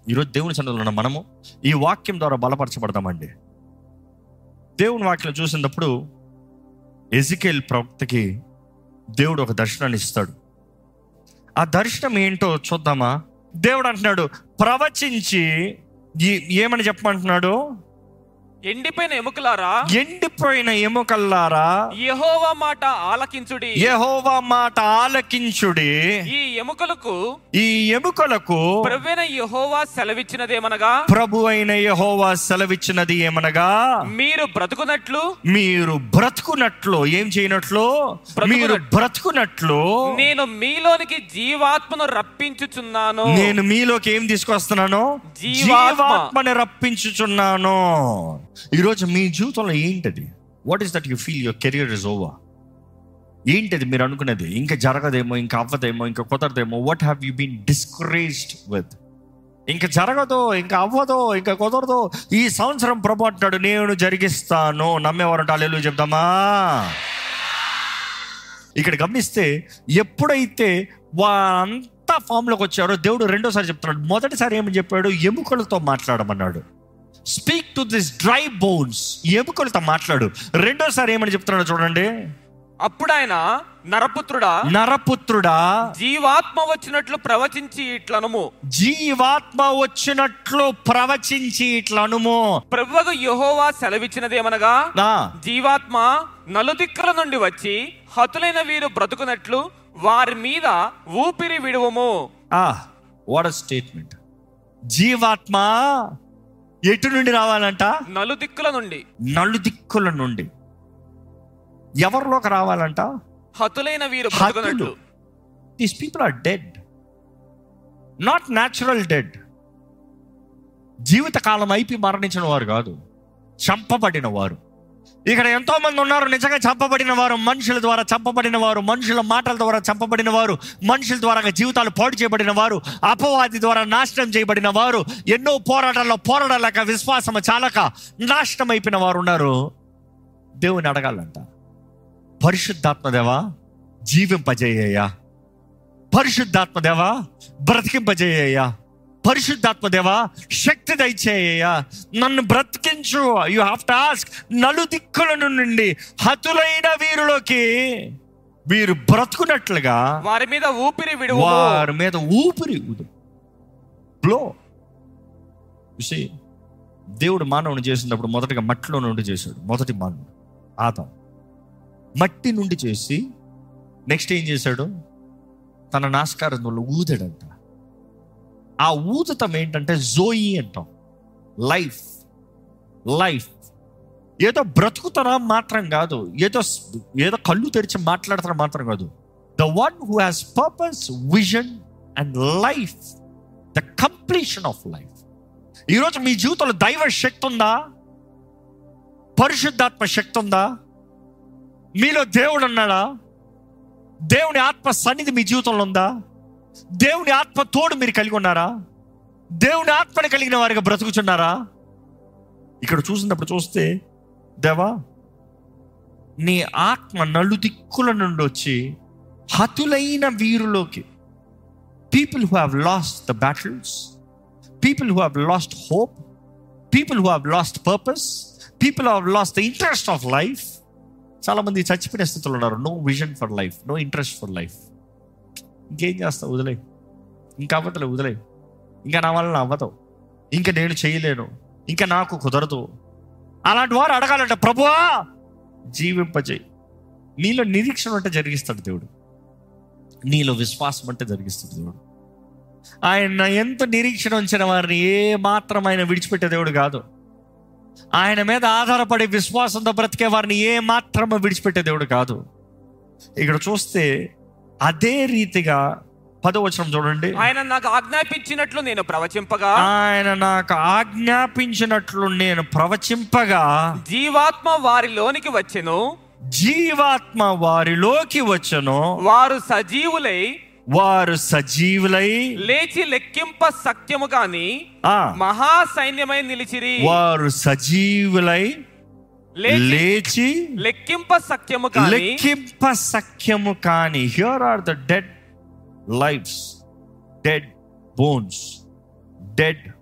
ఈరోజు దేవుని సన్నిధిలో ఉన్న మనము ఈ వాక్యం ద్వారా బలపరచబడదామండి దేవుని వాక్యం చూసినప్పుడు ఎజికేల్ ప్రవక్తకి దేవుడు ఒక దర్శనాన్ని ఇస్తాడు ఆ దర్శనం ఏంటో చూద్దామా దేవుడు అంటున్నాడు ప్రవచించి ఈ- ఏమని చెప్పమంటున్నాడు ఎండిపోయిన ఎముకలారా ఎండిపోయిన ఎముకల్లారా యెహోవా మాట ఆలకించుడి యెహోవా మాట ఆలకించుడి ఈ ఎముకలకు ఈ ఎముకలకు ప్రవ్వైన యెహోవా సెలవిచ్చినదేమనగా ప్రభు అయిన యెహోవా సెలవిచ్చినది ఏమనగా మీరు బ్రతుకున్నట్లు మీరు బ్రతుకున్నట్లు ఏం చేయనట్లు మీరు బ్రతుకున్నట్లు నేను మీలోనికి జీవాత్మను రప్పించుచున్నాను నేను మీలోకి ఏం తీసుకొస్తున్నాను జీవాత్మ. జీవాత్మని రప్పించుచున్నాను ఈరోజు మీ జీవితంలో ఏంటది what is that you feel your career is over ఏంటది మీరు అనుకునేది ఇంకా జరగదేమో ఇంకా అవ్వదేమో ఇంకా కుదరదేమో what have you been discouraged with ఇంకా జరగదు ఇంకా అవ్వదు ఇంకా కుదరదు ఈ సంవత్సరం ప్రభు అంటున్నాడు నేను జరిగిస్తాను నమ్మేవారంటే అల్లెలు చెప్దామా ఇక్కడ గమనిస్తే ఎప్పుడైతే వారంతా ఫామ్లోకి వచ్చారో దేవుడు రెండోసారి చెప్తున్నాడు మొదటిసారి ఏమని చెప్పాడు ఎముకలతో మాట్లాడమన్నాడు speak to this dry bones ఎముకలతో మాట్లాడు రెండోసారి ఏమని చెప్తున్నాడు చూడండి అప్పుడు ఆయన నరపుత్రుడా నరపుత్రుడా జీవాత్మ వచ్చినట్లు ప్రవచించి ఇట్లనుము జీవాత్మ వచ్చినట్లు ప్రవచించి ఇట్లా అనుమో ప్రభువకు యెహోవా సెలవిచ్చినదేమనగా నా జీవాత్మ నలుదిక్కుల నుండి వచ్చి హతులైన వీరు బ్రతుకున్నట్లు వారి మీద ఊపిరి విడువము ఆ వాట్ స్టేట్మెంట్ జీవాత్మ ఎటు నుండి రావాలంట నలుదిక్కుల నుండి నలుదిక్కుల నుండి ఎవరిలోకి రావాలంట హతులైన వీరు హతులు బ్రతుకున్నట్లు these people are dead not natural dead జీవితకాలం అయిపోయి మరణించిన వారు కాదు చంపబడిన వారు ఇక్కడ ఎంతో మంది ఉన్నారు నిజంగా చంపబడిన వారు మనుషుల ద్వారా చంపబడిన వారు మనుషుల మాటల ద్వారా చంపబడిన వారు మనుషుల ద్వారా జీవితాలు పాడు చేయబడిన వారు అపవాది ద్వారా నాశనం చేయబడిన వారు ఎన్నో పోరాటాల్లో పోరాడలేక విశ్వాసం చాలక నాశనం అయిపోయిన వారు ఉన్నారు దేవుని అడగాలంట పరిశుద్ధాత్మదేవా జీవింపజేయ్యా పరిశుద్ధాత్మదేవా బ్రతికింపజేయ్యా పరిశుద్ధాత్మదేవా శక్తి దయచేయ్యా నన్ను బ్రతికించు యు హావ్ టు ఆస్క్ నలుదిక్కుల నుండి హతులైన వీరులోకి వీరు బ్రతుకున్నట్లుగా వారి మీద ఊపిరి విడువము వారి మీద ఊపిరి ఊదు బ్లో చూసి దేవుడు మానవుని చేసినప్పుడు మొదటగా మట్టిలో నుండి చేశాడు మొదటి మానవుడు ఆదాం మట్టి నుండి చేసి నెక్స్ట్ ఏం చేశాడు తన నాస్కారంలో ఊదాడంట ఆ ఊదతం ఏంటంటే జోయి అంటాం లైఫ్ లైఫ్ ఏదో బ్రతుకుతనా మాత్రం కాదు ఏదో ఏదో కళ్ళు తెరిచి మాట్లాడుతున్నా మాత్రం కాదు the one who has purpose vision and life the completion of life ఈరోజు మీ జీవితంలో దైవ శక్తి ఉందా పరిశుద్ధాత్మ శక్తి ఉందా మీలో దేవుడు ఉన్నాడా దేవుని ఆత్మ సన్నిధి మీ జీవితంలో ఉందా దేవుని ఆత్మ తోడు మీరు కలిగి ఉన్నారా దేవుని ఆత్మని కలిగిన వారిగా బ్రతుకుచున్నారా ఇక్కడ చూసినప్పుడు చూస్తే దేవా నీ ఆత్మ నలుదిక్కుల నుండి వచ్చి హతులైన వీరులోకి people who have lost the battles people who have lost hope people who have lost purpose people have lost the interest of life చాలా మంది చచ్చిపోయిన స్థితిలో ఉన్నారు no vision for life no interest for life ఇంకేం చేస్తావు వదిలే ఇంకా అవ్వదులే వదిలే ఇంకా నా వల్ల అవ్వదు ఇంకా నేను చేయలేను ఇంకా నాకు కుదరదు అలాంటి వారు అడగాలంట ప్రభువా జీవింపజేయి నీలో నిరీక్షణ అంటే జరిగిస్తాడు దేవుడు నీలో విశ్వాసం అంటే జరిగిస్తాడు దేవుడు ఆయన ఎంత నిరీక్షణ ఉంచిన వారిని ఏ మాత్రం ఆయన విడిచిపెట్టే దేవుడు కాదు ఆయన మీద ఆధారపడి విశ్వాసంతో బ్రతికే వారిని ఏ మాత్రం విడిచిపెట్టే దేవుడు కాదు ఇక్కడ చూస్తే అదే రీతిగా పదవచనం చూడండి ఆయన నాకు ఆజ్ఞాపించినట్లు నేను ప్రవచింపగా ఆయన నాకు ఆజ్ఞాపించినట్లు నేను ప్రవచింపగా జీవాత్మ వారిలోనికి వచ్చెను జీవాత్మ వారిలోకి వచ్చను వారు సజీవులై వారు సజీవులై లేచి లెక్కింప సత్యము కాని ఆ మహా సైన్యమై నిలిచిరి వారు సజీవులై లేచి లేచి లెక్కింప సత్యము కాని లెక్కింప సఖ్యము కాని here are the dead lives dead bones dead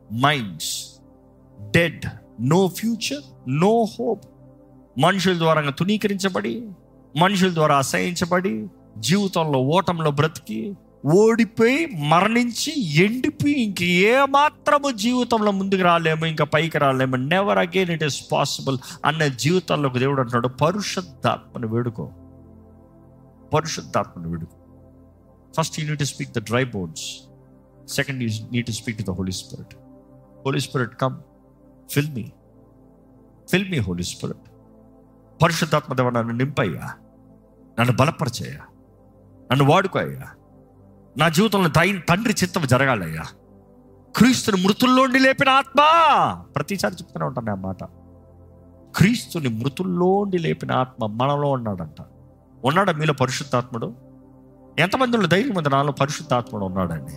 minds dead no future no hope మనుషుల ద్వారా తునీకరించబడి మనుషుల ద్వారా అసహించబడి జీవితంలో ఓటంలో బ్రతికి ఓడిపోయి మరణించి ఎండిపోయి ఇంక ఏ మాత్రము జీవితంలో ముందుకు రాలేము ఇంకా పైకి రాలేము never again it is possible అన్న జీవితంలోకి దేవుడు అంటున్నాడు పరిశుద్ధాత్మను వేడుకో పరిశుద్ధాత్మను వేడుకో first you need to speak the dry bones second you need to speak to the Holy Spirit Holy Spirit come fill me fill me Holy Spirit పరిశుద్ధాత్మ దేవ నన్ను నింపయ్యా నన్ను బలపరచయ్యా నన్ను వాడుకోయ్యా నా జీవితంలో దై తండ్రి చిత్తం జరగాలయ్యా క్రీస్తుని మృతుల్లోండి లేపిన ఆత్మ ప్రతిసారి చెప్తూనే ఉంటాను ఆ మాట క్రీస్తుని మృతుల్లోండి లేపిన ఆత్మ మనలో ఉన్నాడంట ఉన్నాడా మీలో పరిశుద్ధాత్ముడు ఎంతమందిలో ధైర్యం ఉంది నాలో పరిశుద్ధాత్ముడు ఉన్నాడండి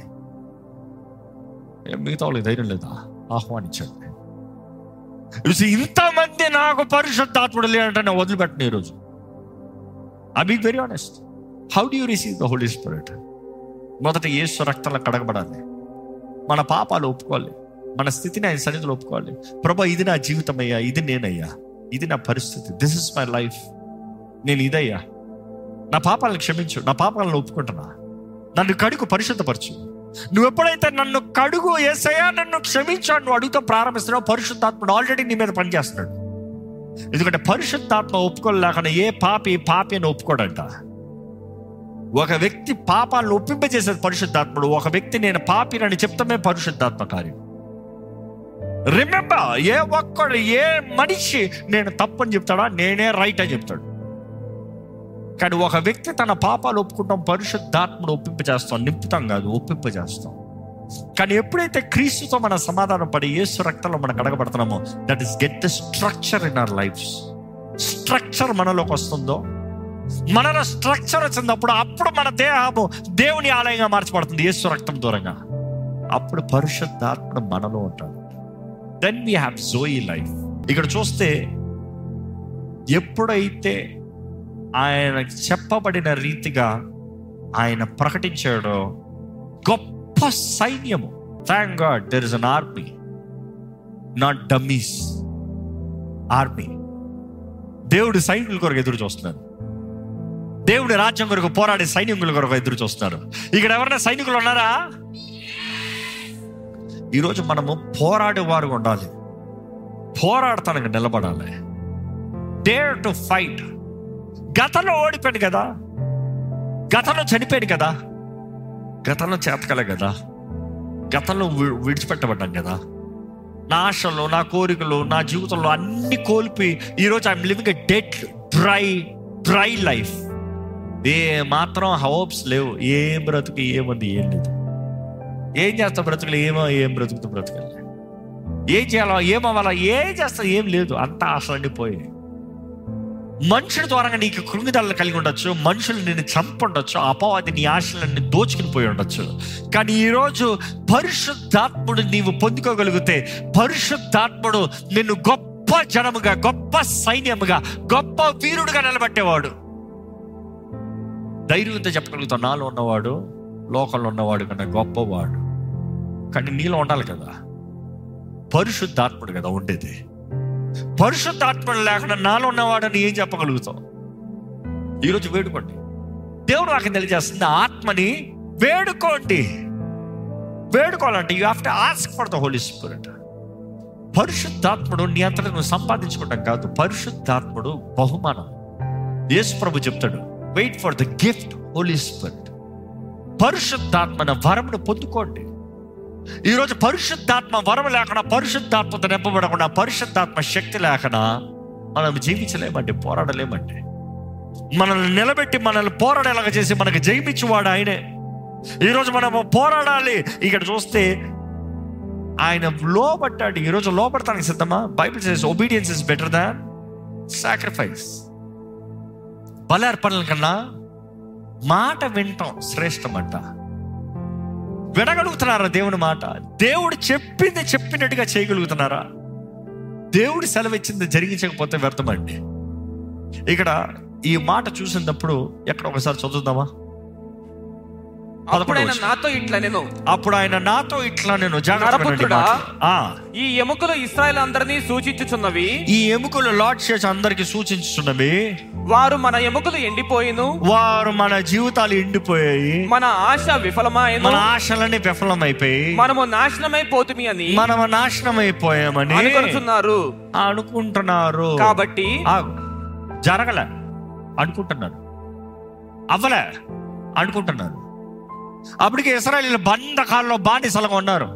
ఏం మిగతా వాళ్ళకి ధైర్యం లేదా ఆహ్వానించండి చూసి ఇంతమంది నాకు పరిశుద్ధాత్ముడు లేదంటే నేను వదిలిపెట్టను ఈరోజు I be very honest how do you receive the Holy Spirit మొదట యేసు రక్తంలో కడగబడాలి మన పాపాలు ఒప్పుకోవాలి మన స్థితిని ఆయన సన్నిధిలో ఒప్పుకోవాలి ప్రభా ఇది నా జీవితం అయ్యా ఇది నేనయ్యా ఇది నా పరిస్థితి దిస్ ఇస్ మై లైఫ్ నేను ఇదయ్యా నా పాపాలను క్షమించు నా పాపాలను ఒప్పుకుంటున్నా నన్ను కడుగు పరిశుద్ధపరచు నువ్వు ఎప్పుడైతే నన్ను కడుగు ఏసయ్యా నన్ను క్షమించు అని నువ్వు అడుగుతూ ప్రారంభిస్తున్నావు పరిశుద్ధాత్ముడు ఆల్రెడీ నీ మీద పనిచేస్తున్నాడు ఎందుకంటే పరిశుద్ధాత్మ ఒప్పుకోలేకుండా ఏ పాపి పాపి అని ఒప్పుకోడంట ఒక వ్యక్తి పాపాలను ఒప్పింపజేసేది పరిశుద్ధాత్ముడు ఒక వ్యక్తి నేను పాపినని చెప్తామే పరిశుద్ధాత్మ కార్యం రిమెంబర్ ఏ ఒక్కడు ఏ మనిషి నేను తప్పని చెప్తాడా నేనే రైట్ అని చెప్తాడు కానీ ఒక వ్యక్తి తన పాపాలు ఒప్పుకుంటాం పరిశుద్ధాత్ముడు ఒప్పింపజేస్తాం నింపుతాం కాదు ఒప్పింపజేస్తాం కానీ ఎప్పుడైతే క్రీస్తుతో మన సమాధానం పడి యేసు రక్తంలో మనం కడగబడుతున్నామో that is get the structure in our life structure మనలోకి వస్తుందో మనలో స్ట్రక్చర్ వచ్చినప్పుడు అప్పుడు మన దేహము దేవుని ఆలయంగా మార్చబడుతుంది యేసు రక్తం దూరంగా అప్పుడు పరిశుద్ధాత్ముడు మనలో ఉంటాడు then we have joy life ఇక్కడ చూస్తే ఎప్పుడైతే ఆయన చెప్పబడిన రీతిగా ఆయన ప్రకటించాడో గొప్ప సైన్యము thank God there is an army not dummies army దేవుడు సైనికుల కొరకు ఎదురు చూస్తున్నారు దేవుడి రాజ్యం కొరకు పోరాడే సైనికుల కొరకు ఎదురు చూస్తున్నారు ఇక్కడ ఎవరైనా సైనికులు ఉన్నారా ఈరోజు మనము పోరాడే వారు ఉండాలి పోరాడతానికి నిలబడాలి డేర్ టు ఫైట్ గతంలో ఓడిపోయాడు కదా గతంలో చనిపోయాడు కదా గతంలో చేతకలే కదా గతంలో వి- విడిచిపెట్టబడ్డాం కదా నా ఆశలు నా కోరికలు నా జీవితంలో అన్ని కోల్పి ఈరోజు I'm living a dead dry dry life ఏ మాత్రం హోప్స్ లేవు ఏం బ్రతుకు ఏముంది ఏం లేదు ఏం చేస్తా బ్రతుకులు ఏమో ఏం బ్రతుకుతూ బ్రతుకులు ఏం చేయాలో ఏమవ్వాలా ఏం చేస్తా ఏం లేదు అంత ఆశలన్నీ పోయి మనుషుల ద్వారా నీకు కృంగిదలను కలిగి ఉండొచ్చు మనుషులు నిన్ను చంపుండొచ్చు అపవాది నీ ఆశలన్నీ దోచుకుని పోయి ఉండొచ్చు కానీ ఈరోజు పరిశుద్ధాత్ముడు నీవు పొందుకోగలిగితే పరిశుద్ధాత్ముడు నిన్ను గొప్ప జనముగా గొప్ప సైన్యముగా గొప్ప వీరుడుగా నిలబెట్టేవాడు ధైర్యంతో చెప్పగలుగుతావు నాలో ఉన్నవాడు లోకంలో ఉన్నవాడు కన్నా గొప్పవాడు కానీ నీలో ఉండాలి కదా పరిశుద్ధాత్ముడు కదా ఉండేది పరిశుద్ధాత్మడు లేకుండా నాలో ఉన్నవాడని ఏం చెప్పగలుగుతాం ఈరోజు వేడుకోండి దేవుడు నాకు తెలియజేస్తుంది ఆత్మని వేడుకోండి వేడుకోవాలంటే you have to ask for the Holy Spirit పరిశుద్ధాత్ముడు నీ అంతటా నువ్వు సంపాదించుకుంటాం కాదు పరిశుద్ధాత్ముడు బహుమానం యేసు ప్రభు చెప్తాడు wait for the gift Holy Spirit పరిశుద్ధాత్మన వరమును పొందుకోండి ఈరోజు పరిశుద్ధాత్మ వరం లేకుండా పరిశుద్ధాత్మతో నింపబడకుండా పరిశుద్ధాత్మ శక్తి లేకుండా మనం జీవించలేమండి పోరాడలేమండి మనల్ని నిలబెట్టి మనల్ని పోరాడేలాగా చేసి మనకు జయించేవాడు ఆయనే ఈరోజు మనము పోరాడాలి ఇక్కడ చూస్తే ఆయన లోబట్టాడు ఈరోజు లోపడటానికి సిద్ధమా Bible says obedience is better than sacrifice బలార్పణల కన్నా మాట వింటాం శ్రేష్టం అంట వినగలుగుతున్నారా దేవుని మాట దేవుడు చెప్పింది చెప్పినట్టుగా చేయగలుగుతున్నారా దేవుడు సెలవిచ్చింది జరిగించకపోతే వ్యర్థమండి ఇక్కడ ఈ మాట చూసినప్పుడు ఎక్కడ ఒకసారి చదువుదామా అప్పుడు ఆయన పదకొండవ నాతో ఇట్లా నేను అప్పుడు ఆయన నాతో ఇట్లా నేను జాగ్రత్తగా వినండి నరపుత్రుడా? మాటలు. ఆ ఈ ఎముకలు ఇస్రాయల్ అందరినీ సూచించుచున్నవి ఈ ఎముకలు లార్డ్ చేసి అందరికి సూచించుతున్నవి వారు మన ఎముకలు ఎండిపోయిను వారు మన జీవితాలు ఎండిపోయాయి మన ఆశ విఫలమాయను మన ఆశలన్నీ విఫలమైపోయి మనము నాశనమైపోతుమి అని మనం నాశనం అయిపోయామని అనుకొనుచున్నారు అనుకుంటున్నారు కాబట్టి ఆగు. జరగలే అనుకుంటున్నారు అవ్వలే అనుకుంటున్నారు అప్పటికి ఇస్రాయలీలు బంధకాల్లో బానిసలుగా ఉన్నారు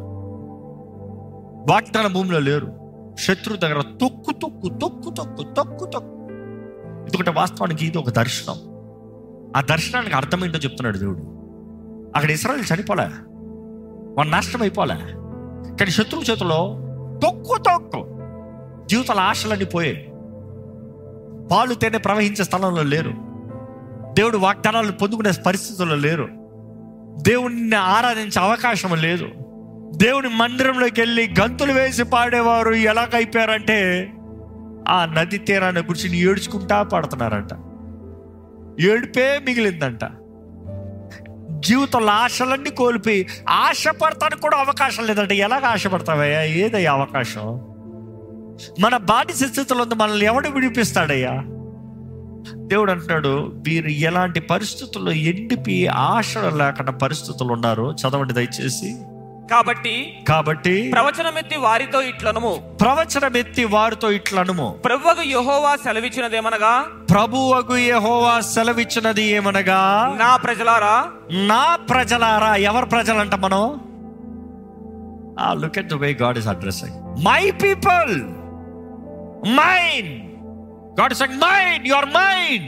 వాగ్దాన భూమిలో లేరు శత్రు దగ్గర తొక్కు తొక్కు తొక్కు తొక్కు తొక్కు తొక్కు ఎందుకంటే వాస్తవానికి ఇది ఒక దర్శనం ఆ దర్శనానికి అర్థం ఏంటో చెప్తున్నాడు దేవుడు అక్కడ ఇస్రాయల్ చనిపోలే వాడు నాశనం అయిపోలే కానీ శత్రువు చేతిలో తొక్కు తొక్కు జీవితాల ఆశలన్నీ పోయాయి పాలు తేనె ప్రవహించే స్థలంలో లేరు దేవుడు వాగ్దానాలు పొందుకునే పరిస్థితుల్లో లేరు దేవుణ్ణి ఆరాధించే అవకాశం లేదు దేవుని మందిరంలోకి వెళ్ళి గంతులు వేసి పాడేవారు ఎలాగైపోయారంటే ఆ నది తీరాన్ని కూర్చుని ఏడ్చుకుంటా పాడుతున్నారంట ఏడిపే మిగిలిందంట జీవితంలో ఆశలన్నీ కోల్పోయి ఆశపడతానికి కూడా అవకాశం లేదంటే ఎలాగ ఆశపడతావయ్యా ఏదయ్యా అవకాశం మన బానిస స్థితిలో ఉంది మనల్ని ఎవడు విడిపిస్తాడయ్యా దేవుడు అంటున్నాడు వీరు ఎలాంటి పరిస్థితుల్లో ఎండిపి ఆశ లేకుండా పరిస్థితులు ఉన్నారు చదవండి దయచేసి కాబట్టి కాబట్టి ప్రవచనమెత్తి వారితో ఇట్లనము ప్రవచనం ఎత్తి వారితో ఇట్లనుము ప్రభువకు యెహోవా సెలవిచ్చినదేమనగా ప్రభువగు యెహోవా సెలవిచ్చినది ఏమనగా నా ప్రజలారా నా ప్రజలారా ఎవరు ప్రజలంట మనం ఆ look at the way God is addressing my people mine God is mine your mine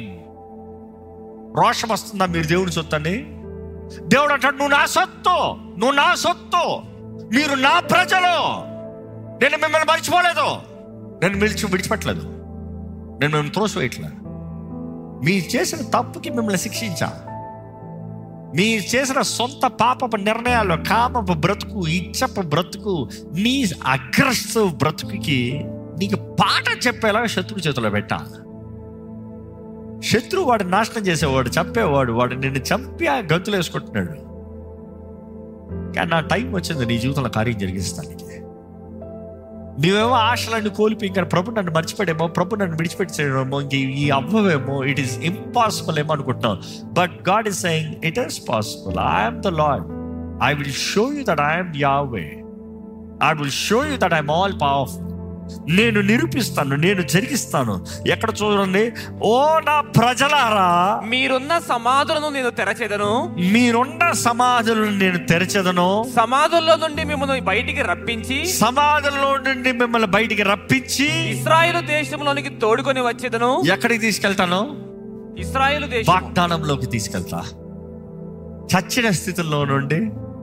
రోషం వస్తుందా మీరు దేవుని సొత్తని దేవుడు అంటాడు నువ్వు నా సొత్తు నువ్వు నా సొత్తు మీరు నా ప్రజలు నేను మిమ్మల్ని మర్చిపోలేదు నేను విడిచి విడిచిపెట్టలేదు నేను మిమ్మల్ని త్రోసివేయట్లేదు మీరు చేసిన తప్పుకి మిమ్మల్ని శిక్షించా మీరు చేసిన సొంత పాపపు నిర్ణయాలు కామపు బ్రతుకు ఇచ్చపు బ్రతుకు నీ అగ్రస్త బ్రతుకుకి నీకు పాట చెప్పేలా శత్రు చేతిలో పెట్టా శత్రువు వాడు నాశనం చేసేవాడు చంపేవాడు వాడు నిన్ను చంపి ఆ గంతులు వేసుకుంటున్నాడు కానీ నా టైం వచ్చింది నీ జీవితంలో కార్యం జరిగిస్తానికి నీవేమో ఆశలన్నీ కోల్పోయి ఇంకా ప్రభు నన్ను మర్చిపోయాడేమో ప్రభు నన్ను విడిచిపెట్టేమో ఇంక ఈ అవ్వవేమో ఇట్ ఈస్ ఇంపాసిబుల్ ఏమో అనుకుంటున్నాం but God is saying it is possible I'm the Lord I will show you that I'm Yahweh I will show you that I'm all powerful నేను నిరూపిస్తాను నేను జరిగిస్తాను ఎక్కడ చూడండి ఓ నా ప్రజలారా మీరున్న సమాధులను నేను తెరచేదను మీరున్న సమాధులను నేను తెరచెదను సమాధుల్లో నుండి మిమ్మల్ని బయటికి రప్పించి సమాధుల్లో నుండి మిమ్మల్ని బయటికి రప్పించి ఇస్రాయేలు దేశంలోనికి తోడుకొని వచ్చేదను ఎక్కడికి తీసుకెళ్తాను ఇస్రాయేలు దేశం వాగ్దానంలోకి తీసుకెళ్తా చచ్చిన స్థితుల్లో నుండి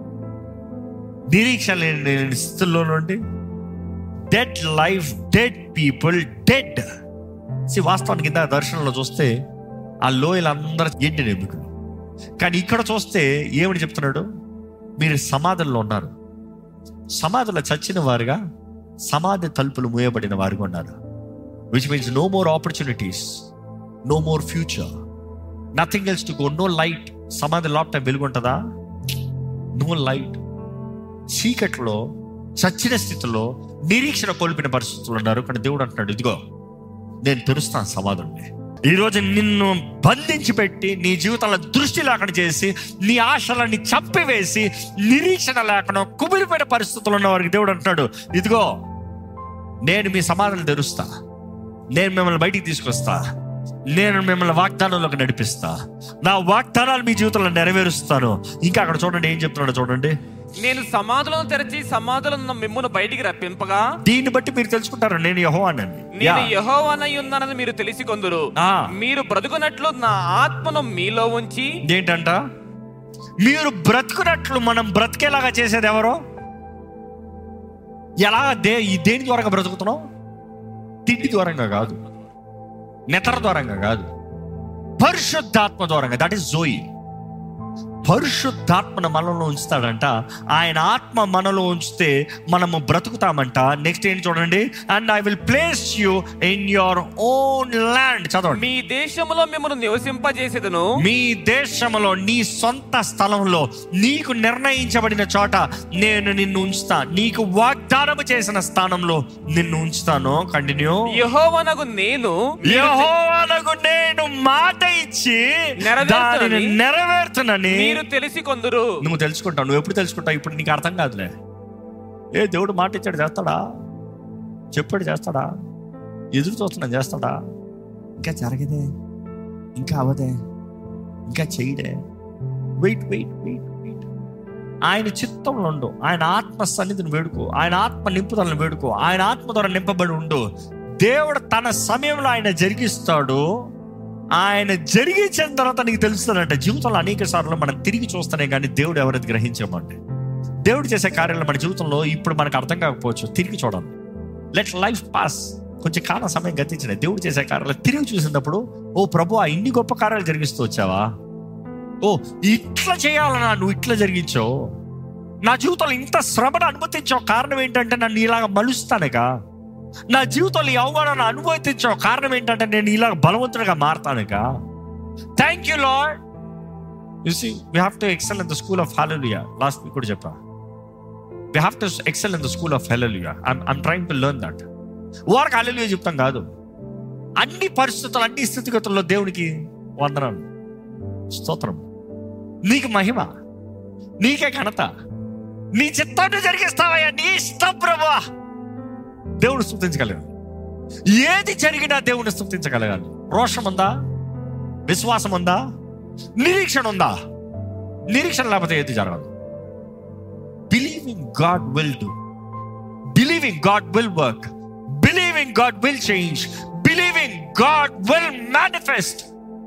నిరీక్షణ లేని స్థితుల్లో నుండి dead life dead people dead sea వాస్తవానికి కింద దర్శనంలో చూస్తే ఆ లోయలందరూ ఎండిన ఎముకలు కానీ ఇక్కడ చూస్తే ఏమని చెప్తున్నాడు మీరు సమాధుల్లో ఉన్నారు సమాధిలో చచ్చిన వారుగా సమాధి తలుపులు మూయబడిన వారుగా ఉన్నారు which means no more opportunities no more future nothing else to go no light సమాధి లోపట వెలుగుంటుందా నో లైట్ చీకట్లో చచ్చిన స్థితిలో నిరీక్షణ కోల్పోయిన పరిస్థితులు ఉన్నారు కానీ దేవుడు అంటున్నాడు ఇదిగో నేను తెరుస్తాను సమాధుల్ని ఈరోజు నిన్ను బంధించి పెట్టి నీ జీవితంలో దృష్టి లేకుండా చేసి నీ ఆశలన్నీ చంపివేసి నిరీక్షణ లేకుండా కుమిరిపోయిన పరిస్థితులు ఉన్న వారికి దేవుడు అంటున్నాడు ఇదిగో నేను మీ సమాధానం తెరుస్తా నేను మిమ్మల్ని బయటికి తీసుకొస్తా నేను మిమ్మల్ని వాగ్దానంలోకి నడిపిస్తా నా వాగ్దానాలు మీ జీవితంలో నెరవేరుస్తాను ఇంకా అక్కడ చూడండి ఏం చెప్తున్నాడు చూడండి నేను సమాధులను తెరచి సమాధులను మిమ్మును బయటికి రప్పింపగా దీన్ని బట్టి మీరు తెలుసుకుంటారు నేను యహో అనండి నేను యహోవానై ఉన్నానని మీరు తెలిసి కొందరు ఆ. మీరు బ్రతుకున్నట్లు నా ఆత్మను మీలో ఉంచి ఏంటంట మీరు బ్రతుకున్నట్లు మనం బ్రతికేలాగా చేసేది ఎవరో ఎలా దే ఈ దేని ద్వారంగా బ్రతుకుతున్నాం తిండి ద్వారంగా కాదు నిద్ర ద్వారంగా కాదు పరిశుద్ధాత్మ ద్వారంగా దట్ ఈస్ జోయి పరిశుద్ధాత్మను మనలో ఉంచుతాడంట ఆయన ఆత్మ మనలో ఉంచితే మనము బ్రతుకుతామంట నెక్స్ట్ ఏంటి చూడండి and I will place you in your own land చదవండి మీ దేశంలో మిమ్మల్ని నివసింపజేసేదను మీ దేశంలో నీ సొంత స్థలంలో నీకు నిర్ణయించబడిన చోట నేను నిన్ను ఉంచుతా నీకు వాగ్దానం చేసిన స్థానంలో నిన్ను ఉంచుతాను కంటిన్యూ యెహోవానగు నేను యెహోవానకు నేను మాట ఇచ్చి నెరవేర్చునని దానిని నెరవేర్చునని మీరు తెలిసి కొందరు నువ్వు తెలుసుకుంటావు నువ్వు ఎప్పుడు తెలుసుకుంటావు ఇప్పుడు నీకు అర్థం కాదులే ఏ దేవుడు మాట ఇచ్చాడు చేస్తాడా చెప్పాడు చేస్తాడా ఎదురు చూస్తున్నాను చేస్తాడా ఇంకా జరగదే ఇంకా అవదే ఇంకా చేయడే వెయిట్ వెయిట్ వెయిట్ వెయిట్ ఆయన చిత్తంలో ఉండు ఆయన ఆత్మ సన్నిధిని వేడుకో ఆయన ఆత్మ నింపుదలను వేడుకో ఆయన ఆత్మ ద్వారా నింపబడి ఉండు దేవుడు తన సమయంలో ఆయన జరిగిస్తాడు ఆయన జరిగించిన తర్వాత నీకు తెలుస్తుందంట జీవితంలో అనేక సార్లు మనం తిరిగి చూస్తేనే కానీ దేవుడు ఎవరైతే గ్రహించామంటే దేవుడు చేసే కార్యాలు మన జీవితంలో ఇప్పుడు మనకు అర్థం కాకపోవచ్చు తిరిగి చూడాలి లెట్ లైఫ్ పాస్ కొంచెం కాలం సమయం గతించిన దేవుడు చేసే కార్యాలు తిరిగి చూసినప్పుడు ఓ ప్రభు ఆ ఇన్ని గొప్ప కార్యాలు జరిగిస్తూ వచ్చావా ఓ ఇట్లా చేయాలన్నా నువ్వు ఇట్లా జరిగించావు నా జీవితంలో ఇంత శ్రమను అనుమతించావు కారణం ఏంటంటే నన్ను ఇలాగ మలుస్తానుగా నా జీవితంలో ఈ అవమానాన్ని అనుభవించావు కారణం ఏంటంటే నేను ఇలా బలవంతుడిగా మారతానుగా thank you Lord you see we have to excel in the school of hallelujah last week కూడా చెప్పా we have to excel in the school of hallelujah I'm trying to learn that వారికి హెలూయా చెప్తాం కాదు అన్ని పరిస్థితులు అన్ని స్థితిగతుల్లో దేవునికి వందనాలు స్తోత్రం నీకు మహిమ నీకే ఘనత నీ చిత్తాన్ని జరిగిస్తావయ్యా నీ ఇష్టం ప్రభా దేవుడు స్థుతించగలగాలి ఏది జరిగినా దేవుని స్థుతించగలగాలి రోషం ఉందా విశ్వాసం ఉందా నిరీక్షణ ఉందా నిరీక్షణ లేకపోతే ఏది జరగదు believing God will do believing God will work believing God will change believing God will manifest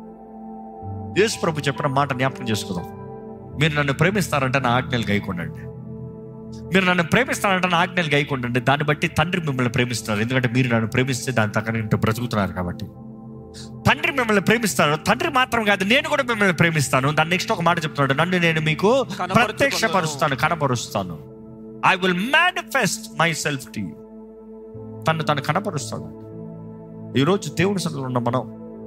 Yesu ప్రభు చెప్పిన మాట జ్ఞాపకం చేసుకుందాం మీరు నన్ను ప్రేమిస్తారంటే నా ఆజ్ఞలు గైకొండండి మీరు నన్ను ప్రేమిస్తారంటే నా ఆజ్ఞలు గైకొండండి దాన్ని బట్టి తండ్రి మిమ్మల్ని ప్రేమిస్తున్నారు ఎందుకంటే మీరు నన్ను ప్రేమిస్తే దాని తగ్గ బ్రతుకుతున్నారు కాబట్టి తండ్రి మిమ్మల్ని ప్రేమిస్తారు తండ్రి మాత్రం కాదు నేను కూడా మిమ్మల్ని ప్రేమిస్తాను దాని నెక్స్ట్ ఒక మాట చెప్తున్నాడు నన్ను నేను మీకు కనపరుచుకొనును. ప్రత్యక్షపరుస్తాను కనపరుస్తాను I will manifest myself to you తను తను కనపరుస్తాడు ఈరోజు దేవుడి సన్నిధిలో ఉన్న మనం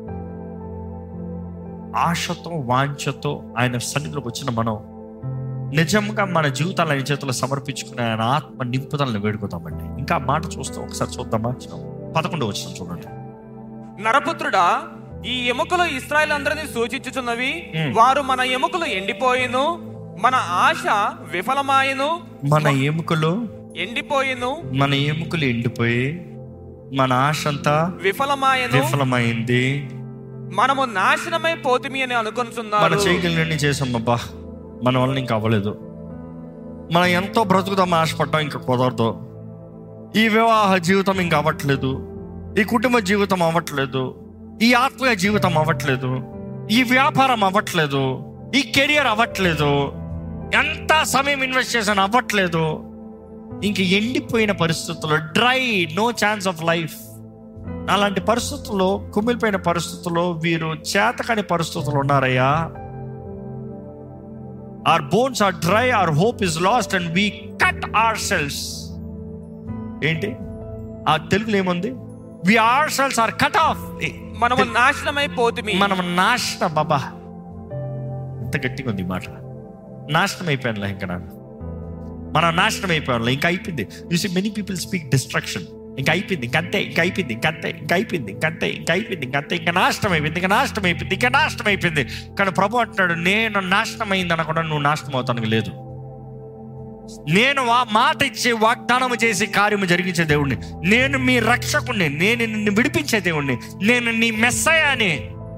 ఆశతో వాంఛతో ఆయన సన్నిధిలోకి వచ్చిన మనం నిజంగా మన జీవితాలను ఆయన చేతిలో సమర్పించుకుని ఆయన ఆత్మ నింపుదలను వేడుకుతామండి ఇంకా ఆ మాట చూస్తే ఒకసారి చూద్దామా పదకొండు వచ్చిన చూడండి నరపుత్రుడా ఈ ఎముకలు ఇస్రాయల్ అందరినీ సూచించుచున్నవి మ్. వారు మన ఎముకలు ఎండిపోయిను మన ఆశ విఫలమాయను మన ఎముకలు ఎండిపోయిను మన ఎముకలు ఎండిపోయి మన ఆశ అంతా విఫలమాయను విఫలమైంది మనము నాశనమై పోతిమి అని మన అనుకుంటున్నారు చేయగలిగినన్ని చేసాం అబ్బా మన వల్ల ఇంకా అవ్వలేదు మనం ఎంతో బ్రతుకుదాం ఆశపడ్డాం ఇంకా కుదరదు ఈ వివాహ జీవితం ఇంకా అవ్వట్లేదు ఈ కుటుంబ జీవితం అవ్వట్లేదు ఈ ఆత్మీయ జీవితం అవ్వట్లేదు ఈ వ్యాపారం అవ్వట్లేదు ఈ కెరియర్ అవ్వట్లేదు ఎంత సమయం ఇన్వెస్ట్ చేశాను అవ్వట్లేదు ఇంక ఎండిపోయిన పరిస్థితుల్లో dry no chance of life అలాంటి పరిస్థితుల్లో కుమిలిపోయిన పరిస్థితుల్లో వీరు చేతకాని పరిస్థితులు ఉన్నారయ్యా our bones are dry our hope is lost and we cut ourselves ఏంటి ఆ తెలుగులో ఏముంది we are cells are cut off మనము నాశనమై పోతిమి మనం నాశనం బాబా ఎంత గట్టిగా ఉంది ఈ మాట నాశనం అయిపోయానులే ఇంకా నాకు మనం నాశనం అయిపోయాను ఇంకా అయిపోయింది you see many people speak destruction ఇంకా అయిపోయింది ఇంకంతే ఇంకా అయిపోయింది ఇంకంతే ఇంకా అయిపోయింది ఇంకంతే ఇంకా అయిపోయింది ఇంకంతే ఇంకా నాశనం అయిపోయింది ఇంకా నాశనం అయిపోయింది ఇంకా నాశనం అయిపోయింది కానీ ప్రభు అంటున్నాడు నేను నాశనం అయింది అనకుండా నువ్వు నాశనం అవుతానికి లేదు నేను ఆ మాట ఇచ్చే వాగ్దానం చేసి కార్యము జరిగించే దేవుణ్ణి నేను మీ రక్షకుణ్ణి నేను నిన్ను విడిపించే దేవుణ్ణి నేను నీ మెస్సయాని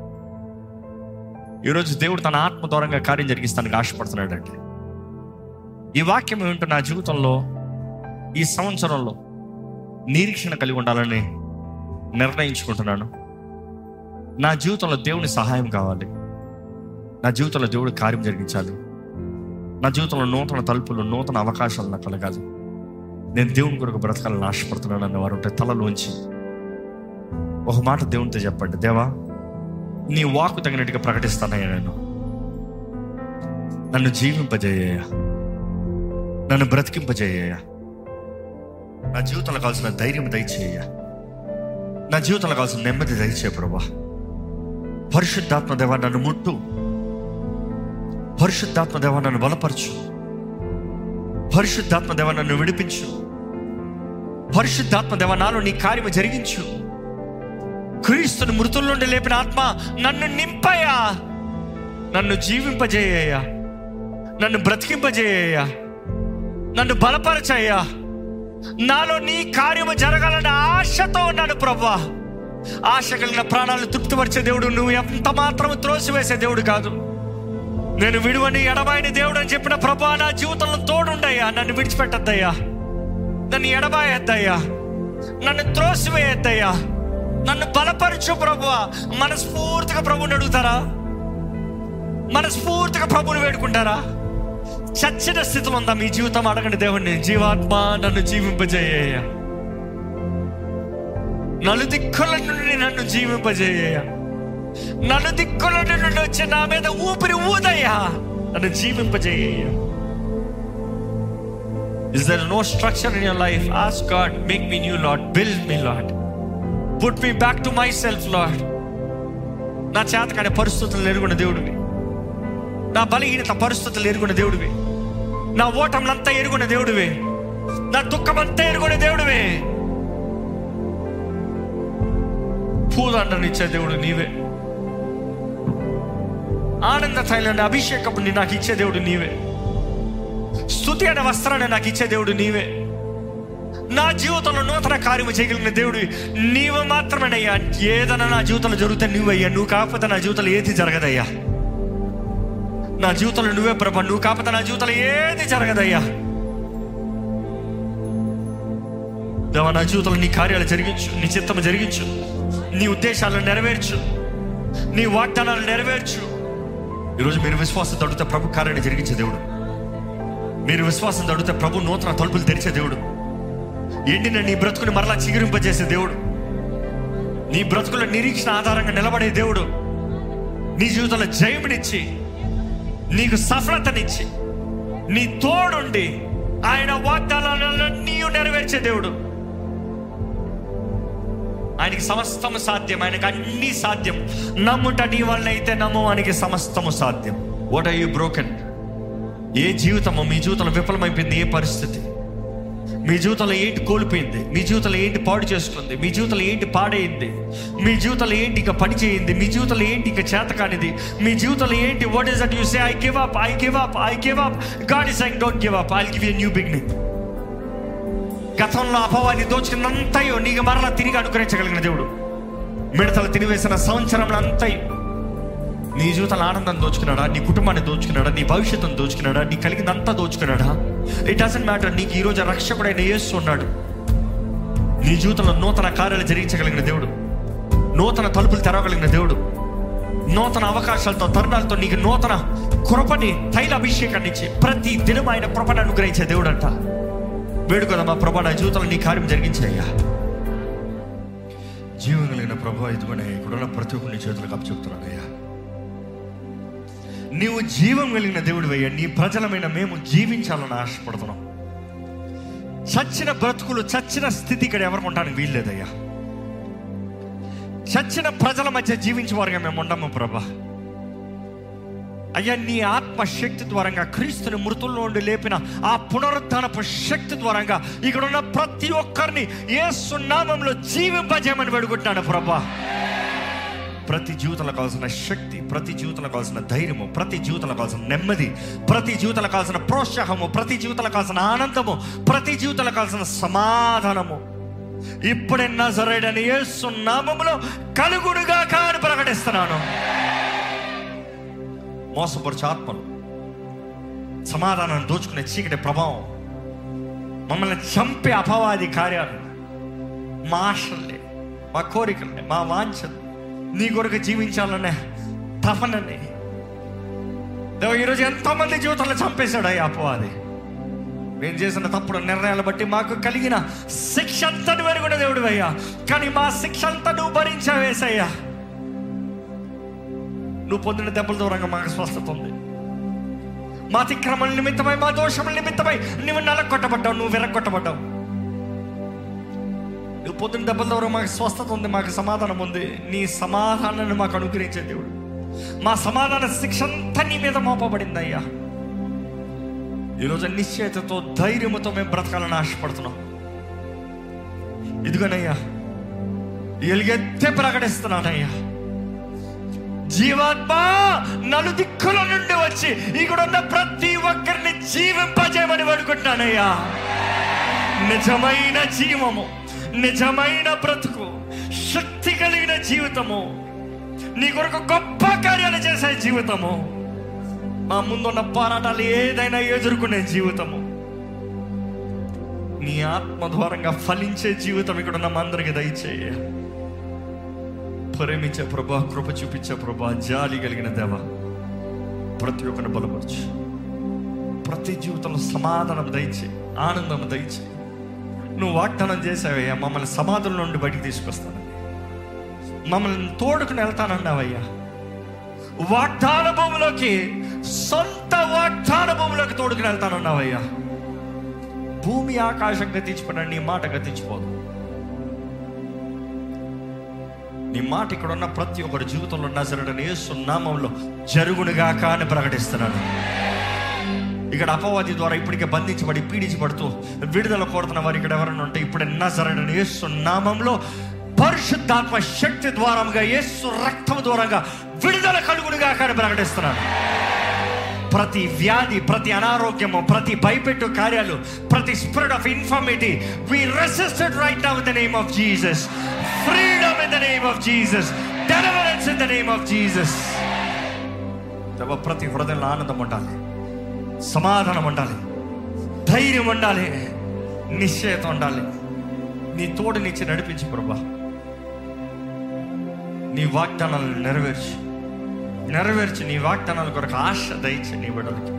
ఈరోజు దేవుడు తన ఆత్మ దూరంగా కార్యం జరిగిస్తానికి ఆశపడుతున్నాడంటే ఈ వాక్యం ఏమిటో నా జీవితంలో ఈ సంవత్సరంలో నిరీక్షణ కలిగి ఉండాలని నిర్ణయించుకుంటున్నాను నా జీవితంలో దేవుని సహాయం కావాలి నా జీవితంలో దేవుడు కార్యం జరిగించాలి నా జీవితంలో నూతన తలుపులు నూతన అవకాశాలు నాకు కలగాలి నేను దేవుని కొరకు బ్రతకాలని ఆశపడుతున్నాను అన్న వారు ఉంటే తలలోంచి ఒక మాట దేవునితో చెప్పండి దేవా నీ వాకు తగినట్టుగా ప్రకటిస్తానయ్యా నేను నన్ను జీవింపజేయ నన్ను బ్రతికింపజేయ నా జీవితంలో కావాల్సిన ధైర్యం దయచేయ నా జీవితంలో కావాల్సిన నెమ్మది దయచే ప్రభా పరిశుద్ధాత్మ దేవా నన్ను ముట్టు పరిశుద్ధాత్మ దేవా నన్ను బలపరచు పరిశుద్ధాత్మ దేవా నన్ను విడిపించు పరిశుద్ధాత్మ దేవా నాలో నీ కార్యము జరిగించు క్రీస్తుని మృతుల నుండి లేపిన ఆత్మ నన్ను నింపయ్యా నన్ను జీవింపజేయ నన్ను బ్రతికింపజేయ నన్ను బలపరచయ్యా నాలో నీ కార్యము జరగాలన్న ఆశతో ఉన్నాను ప్రభా ఆశ కలిగిన ప్రాణాలను తృప్తిపరిచే దేవుడు నువ్వు ఎంత మాత్రం త్రోసివేసే దేవుడు కాదు నేను విడువని ఎడబాయని దేవుడు అని చెప్పిన ప్రభా నా జీవితంలో తోడుండయ్యా నన్ను విడిచిపెట్టద్దయ్యా నన్ను ఎడబాయద్దయ్యా నన్ను త్రోసివేయద్దయ్యా నన్ను బలపరచు ప్రభు మనస్ఫూర్తిగా ప్రభుని అడుగుతారా మనస్ఫూర్తిగా ప్రభుని వేడుకుంటారా చచ్చిన స్థితిలో ఉందా మీ జీవితం అడగండి దేవుణ్ణి జీవాత్మ నన్ను జీవింపజేయ నలుదిక్కుల నుండి నన్ను జీవింపజేయ నలుదిక్కుల నుండి వచ్చి నా మీద ఊపిరి ఊదయ్యా నన్ను జీవింపజేయ Is there no structure in your life? Ask God, make me new, Lord. Build me, Lord. Put me back to myself, Lord. నా చేతకాని పరిస్థితులు ఎరుగున్న దేవుడివి నా బలహీనత పరిస్థితులు ఎరుగున్న దేవుడివి నా ఓటములంతా ఎరుగున్న దేవుడివి నా దుఃఖమంతా ఎరుగున్న దేవుడివి పూదండనిచ్చే దేవుడు నీవే ఆనంద తైలాన్ని అభిషేకపుని నాకు ఇచ్చే దేవుడు నీవే స్థుతి అనే వస్త్రాన్ని నాకు ఇచ్చే దేవుడు నీవే నా జీవితంలో నూతన కార్యము చేయగలిగిన దేవుడు నీవు మాత్రమేనయ్యా ఏదైనా నా జీవితంలో జరుగుతే నువ్వయ్యా నువ్వు కాకపోతే నా జీవితంలో ఏది జరగదయ్యా నా జీవితంలో నువ్వే ప్రభా నువ్వు కాకపోతే నా జీవితంలో ఏది జరగదయ్యా దేవా నా జీవితంలో నీ కార్యాలు జరిగించు నీ చిత్తము జరిగించు నీ ఉద్దేశాలను నెరవేర్చు నీ వాగ్దానాలు నెరవేర్చు ఈరోజు మీరు విశ్వాసం తడితే ప్రభు కార్యాన్ని జరిగించే దేవుడు మీరు విశ్వాసం తడితే ప్రభు నూతన తలుపులు తెరిచే దేవుడు ఎండిన నీ బ్రతుకుని మరలా చిగురింపజేసే దేవుడు నీ బ్రతుకుల నిరీక్షణ ఆధారంగా నిలబడే దేవుడు నీ జీవితంలో జయమునిచ్చి నీకు సఫలతనిచ్చి నీ తోడుండి ఆయన వాగ్దానాలను నీవు నెరవేర్చే దేవుడు ఆయనకి సమస్తము సాధ్యం ఆయనకి అన్ని సాధ్యం నమ్ముట నీ వల్ల అయితే నమ్ము ఆయనకి సమస్తము సాధ్యం వాట్ ఆర్ యూ బ్రోకెన్ ఏ జీవితమో మీ జీవితంలో విఫలమైపోయింది ఏ పరిస్థితి మీ జీవితంలో ఏంటి కోల్పోయింది మీ జీవితంలో ఏంటి పాడు చేసుకుంది మీ జీవితంలో ఏంటి పాడైంది మీ జీవితంలో ఏంటి ఇక పని చేయింది మీ జీవితంలో ఏంటి ఇక చేత కానిది మీ జీవితంలో ఏంటి what is that you say I give up I give up I give up God is I don't give up I give you new beginning గతంలో అపవాది దోచుకున్నంతయో నీకు మరలా తిరిగి అనుగ్రహించగలిగిన దేవుడు మిడతలు తినివేసిన సంవత్సరంలో అంతయో నీ జీవితంలో ఆనందం దోచుకున్నాడా నీ కుటుంబాన్ని దోచుకున్నాడా నీ భవిష్యత్తును దోచుకున్నాడా నీ కలిగిందంతా దోచుకున్నాడా ఇట్ డజంట్ మ్యాటర్ నీకు ఈ రోజు రక్షకుడైన యేసు ఉన్నాడు నీ జీవితంలో నూతన కార్యాలు జరిగించగలిగిన దేవుడు నూతన తలుపులు తెరవగలిగిన దేవుడు నూతన అవకాశాలతో తరుణాలతో నీకు నూతన కృపని తైల అభిషేకాన్ని ఇచ్చి ప్రతి దినం ఆయన కృపను అనుగ్రహించే దేవుడు అంట వేడుకదమ్మా ప్రభా నా జీవితంలో నీ కార్యం జరిగించాయ్యా జీవం కలిగిన ప్రభా ఇదిగోనే ఇక్కడున్న ప్రతి ఒక్కరిని చేతులకు అప్పచెప్తున్నానయ్యా నీవు జీవం కలిగిన దేవుడు అయ్యా నీ ప్రజలమైన మేము జీవించాలని ఆశపడుతున్నాం చచ్చిన బ్రతుకులు చచ్చిన స్థితి ఇక్కడ ఎవరికి ఉండడానికి వీల్లేదయ్యా చచ్చిన ప్రజల మధ్య జీవించే వారుగా మేము ఉండము ప్రభా అయ్యా నీ ఆత్మ శక్తి ద్వారంగా క్రీస్తుని మృతుల్లో నుండి లేపిన ఆ పునరుద్ధానపు శక్తి ద్వారంగా ఇక్కడ ఉన్న ప్రతి ఒక్కరిని ఏ సున్నామంలో జీవింపజేయమని వేడుకుంటున్నాడు ప్రభా ప్రతి జీవితంలో కావాల్సిన శక్తి ప్రతి జీవితంలో కావాల్సిన ధైర్యము ప్రతి జీవితంలో కావాల్సిన నెమ్మది ప్రతి జీవితంలో కావాల్సిన ప్రోత్సాహము ప్రతి జీవితంలో కావాల్సిన ఆనందము ప్రతి జీవితంలో కావాల్సిన సమాధానము ఇప్పుడే నజరేడని యేసు నామములో కలుగుడుగా కాని ప్రకటిస్తున్నాను మోసపరచు ఆత్మలు సమాధానాన్ని దోచుకునే చీకటి ప్రభావం మమ్మల్ని చంపే అపవాది కార్యాలు మా ఆశల్ని మా కోరికల్ని మా వాంఛలు నీ కొరకు జీవించాలనే తపనని దేవ ఈరోజు ఎంతోమంది జీవితంలో చంపేశాడు అయ్యా అపవాది మేము చేసిన తప్పుడు నిర్ణయాలు బట్టి మాకు కలిగిన శిక్ష అంతా వెరుగున దేవుడు అయ్యా కానీ మా శిక్ష అంతా నువ్వు భరించావేసయ్యా నువ్వు పొందిన దెబ్బల దూరంగా మాకు స్వస్థత ఉంది మా అతిక్రమల నిమిత్తమై మా దోషముల నిమిత్తమై నువ్వు నలగొట్టబడ్డావు నువ్వు విరగొట్టబడ్డావు నువ్వు పొద్దున్న దెబ్బల ద్వారా మాకు స్వస్థత ఉంది మాకు సమాధానం ఉంది నీ సమాధానాన్ని మాకు అనుగ్రహించే దేవుడు మా సమాధాన శిక్ష అంతా నీ మీద మోపబడింది అయ్యా ఈరోజు నిశ్చయతతో ధైర్యముతో మేము బ్రతకాలని ఆశపడుతున్నాం ఇదిగోనయ్యా ఎలుగెత్తే ప్రకటిస్తున్నానయ్యా జీవాత్మ నలుదిక్కుల నుండి వచ్చి ఇక్కడ ఉన్న ప్రతి ఒక్కరిని జీవింపజేయమని వేడుకుంటున్నానయ్యా నిజమైన జీవము నిజమైన బ్రతుకు శక్తి కలిగిన జీవితము నీ కొరకు గొప్ప కార్యాలు చేసే జీవితము మా ముందున్న పోరాటాలు ఏదైనా ఎదుర్కొనే జీవితము నీ ఆత్మ ద్వారంగా ఫలించే జీవితం ఇక్కడ ఉన్న మా అందరికి దయచేయ ప్రేమించే ప్రభా కృప చూపించే ప్రభా జాలి కలిగిన దేవ ప్రతి ఒక్కరిని బలపరచు ప్రతి జీవితంలో సమాధానం దయచే ఆనందం దయచే నువ్వు వాగ్దానం చేసావయ్యా మమ్మల్ని సమాధుల నుండి బయటికి తీసుకొస్తాను మమ్మల్ని తోడుకుని వెళ్తానన్నావయ్యా వాగ్దాన భూమిలోకి సొంత వాగ్దాన భూమిలోకి తోడుకుని వెళ్తానన్నావయ్యా భూమి ఆకాశం గతించిపోయినా నీ మాట గతించిపోదు నీ మాట ఇక్కడ ఉన్న ప్రతి ఒక్కరి జీవితంలో నజరడని యేసు నామంలో జరుగునుగా అని ప్రకటిస్తున్నాను ఇక్కడ అపవాది ద్వారా ఇప్పటికే బంధించబడి పీడించబడుతూ విడుదల కోరుతున్న వారు ఇక్కడ ఎవరైనా ఉంటే ఇప్పుడే నజరడని యేసు నామంలో పరిశుద్ధాత్మ శక్తి ద్వారంగా యేసు రక్తం ద్వారంగా విడుదల కలుగునుగా అని ప్రకటిస్తున్నాను ప్రతి వ్యాధి ప్రతి అనారోగ్యము ప్రతి భయపెట్టు కార్యాలు ప్రతి spirit of infirmity we resisted right now in the name of Jesus freedom in the name of Jesus deliverance in the name of Jesus ప్రతి హృదయంలో ఆనందం ఉండాలి సమాధానం ఉండాలి ధైర్యం ఉండాలి నిశ్చయత ఉండాలి నీ తోడునిచ్చి నడిపించు ప్రభా నీ వాగ్దానాలను నెరవేర్చి నెరవేర్చి నీ వాగ్దానాల కొరకు ఆశ దయచి నీ బిడ్డలకి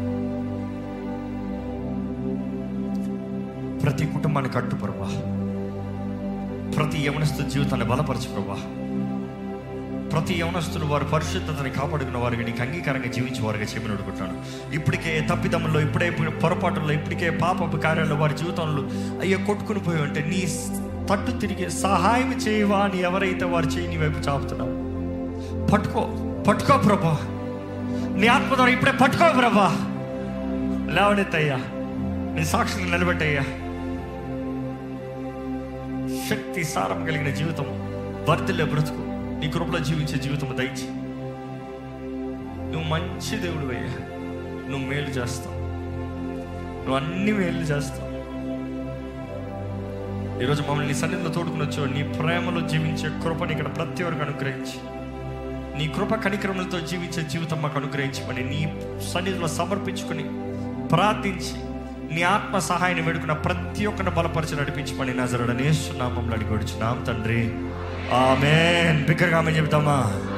ప్రతి కుటుంబాన్ని కట్టు ప్రభా ప్రతి యవనస్తు జీవితాన్ని బలపరచు ప్రభా ప్రతి యవనస్తులు వారి పరిశుద్ధతని కాపాడుకున్న వారికి నీకు అంగీకారంగా జీవించే వారిగా చేయమని అడుగుతాను ఇప్పటికే తప్పిదమ్ముల్లో ఇప్పుడే ఇప్పుడు పొరపాటుల్లో ఇప్పటికే పాపపు కార్యాల్లో వారి జీవితంలో అయ్యో కొట్టుకుని పోయి ఉంటే నీ తట్టు తిరిగి సహాయం చేయవా అని ఎవరైతే వారు చేయి నీ వైపు చాపుతున్నావు పట్టుకో పట్టుకో ప్రభా నీ ఆత్మ ద్వారా ఇప్పుడే పట్టుకో ప్రభా లేవనెత్తయ్యా నీ సాక్షులు నిలబెట్టయ్యా శక్తి సారం కలిగిన జీవితం వర్తిల్లే బ్రతుకు నీ కృపలో జీవించే జీవితం దయచి నువ్వు మంచి దేవుడు అయ్యా నువ్వు మేలు చేస్తావు నువ్వు అన్ని మేలు చేస్తావు ఈరోజు మమ్మల్ని నీ సన్నిధిలో తోడుకుని వచ్చావు నీ ప్రేమలో జీవించే కృపని ఇక్కడ ప్రతి ఒక్కరికి అనుగ్రహించి నీ కృప కనిక్రమలతో జీవించే జీవితం మాకు అనుగ్రహించమని నీ సన్నిధిలో సమర్పించుకొని ప్రార్థించి నీ ఆత్మ సహాయాన్ని వేడుకున్న ప్రతి ఒక్కరిని బలపరిచి నడిపించమని నజరడనేస్తున్నామని అడిగి వచ్చున్నాం తండ్రి ఆమెన్ బిగ్గరగా ఆమె చెబుతామా